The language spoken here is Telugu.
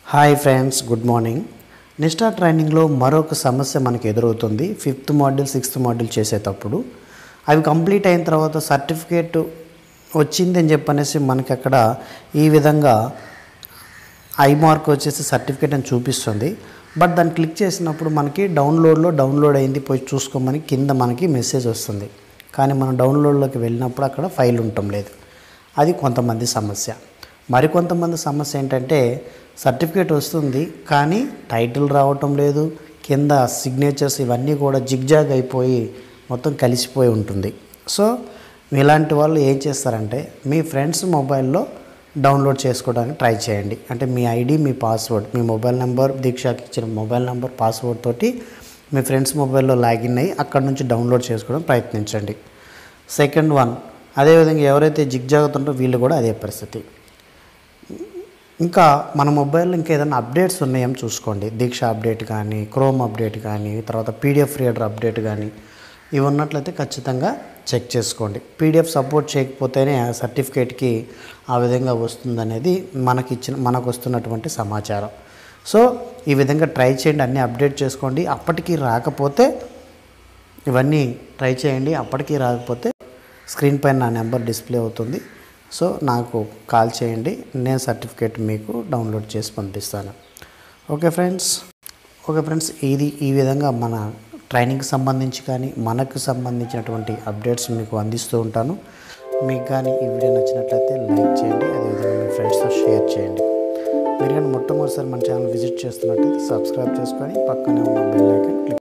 hi friends good morning Nishtha ట్రైనింగ్లో మరొక సమస్య మనకు ఎదురవుతుంది ఫిఫ్త్ మాడ్యూల్ సిక్స్త్ మాడ్యూల్ చేసేటప్పుడు అవి కంప్లీట్ అయిన తర్వాత సర్టిఫికేట్ వచ్చిందని చెప్పనేసి మనకి అక్కడ ఈ విధంగా ఐ మార్క్ వచ్చేసి సర్టిఫికేట్ అని చూపిస్తుంది బట్ దాన్ని క్లిక్ చేసినప్పుడు మనకి డౌన్లోడ్లో డౌన్లోడ్ అయింది పోయి చూసుకోమని కింద మనకి మెసేజ్ వస్తుంది కానీ మనం డౌన్లోడ్లోకి వెళ్ళినప్పుడు అక్కడ ఫైల్ ఉండటం లేదు అది కొంతమంది సమస్య మరికొంతమంది సమస్య ఏంటంటే సర్టిఫికేట్ వస్తుంది కానీ టైటిల్ రావటం లేదు కింద సిగ్నేచర్స్ ఇవన్నీ కూడా జిగ్జాగ్ అయిపోయి మొత్తం కలిసిపోయి ఉంటుంది సో ఇలాంటి వాళ్ళు ఏం చేస్తారంటే మీ ఫ్రెండ్స్ మొబైల్లో డౌన్లోడ్ చేసుకోవడానికి ట్రై చేయండి అంటే మీ ఐడి మీ పాస్వర్డ్ మీ మొబైల్ నెంబర్ దీక్షకి ఇచ్చిన మొబైల్ నెంబర్ పాస్వర్డ్ తోటి మీ ఫ్రెండ్స్ మొబైల్లో లాగిన్ అయ్యి అక్కడ నుంచి డౌన్లోడ్ చేసుకోవడం ప్రయత్నించండి సెకండ్ వన్ అదేవిధంగా ఎవరైతే జిగ్జాగుతుంటారో వీళ్ళు కూడా అదే పరిస్థితి ఇంకా మన మొబైల్లో ఇంకా ఏదైనా అప్డేట్స్ ఉన్నాయేమో చూసుకోండి దీక్ష అప్డేట్ కానీ క్రోమ్ అప్డేట్ కానీ తర్వాత పీడిఎఫ్ రీడర్ అప్డేట్ కానీ ఇవి ఉన్నట్లయితే ఖచ్చితంగా చెక్ చేసుకోండి పీడిఎఫ్ సపోర్ట్ చేయకపోతేనే ఆ సర్టిఫికేట్కి ఆ విధంగా వస్తుందనేది మనకి ఇచ్చిన మనకు వస్తున్నటువంటి సమాచారం సో ఈ విధంగా ట్రై చేయండి అన్నీ అప్డేట్ చేసుకోండి అప్పటికి రాకపోతే ఇవన్నీ ట్రై చేయండి అప్పటికి రాకపోతే స్క్రీన్ పైన నా నెంబర్ డిస్ప్లే అవుతుంది సో నాకు కాల్ చేయండి నేను సర్టిఫికేట్ మీకు డౌన్లోడ్ చేసి పంపిస్తాను ఓకే ఫ్రెండ్స్ ఓకే ఫ్రెండ్స్ ఇది ఈ విధంగా మన ట్రైనింగ్కి సంబంధించి కానీ మనకు సంబంధించినటువంటి అప్డేట్స్ మీకు అందిస్తూ ఉంటాను మీకు కానీ ఈ వీడియో నచ్చినట్లయితే లైక్ చేయండి అదేవిధంగా మీ ఫ్రెండ్స్తో షేర్ చేయండి మీరు కానీ మొట్టమొదటిసారి మన ఛానల్ విజిట్ చేస్తున్నట్టయితే సబ్స్క్రైబ్ చేసుకొని పక్కనే ఉన్న బెల్ ఐకాన్ క్లిక్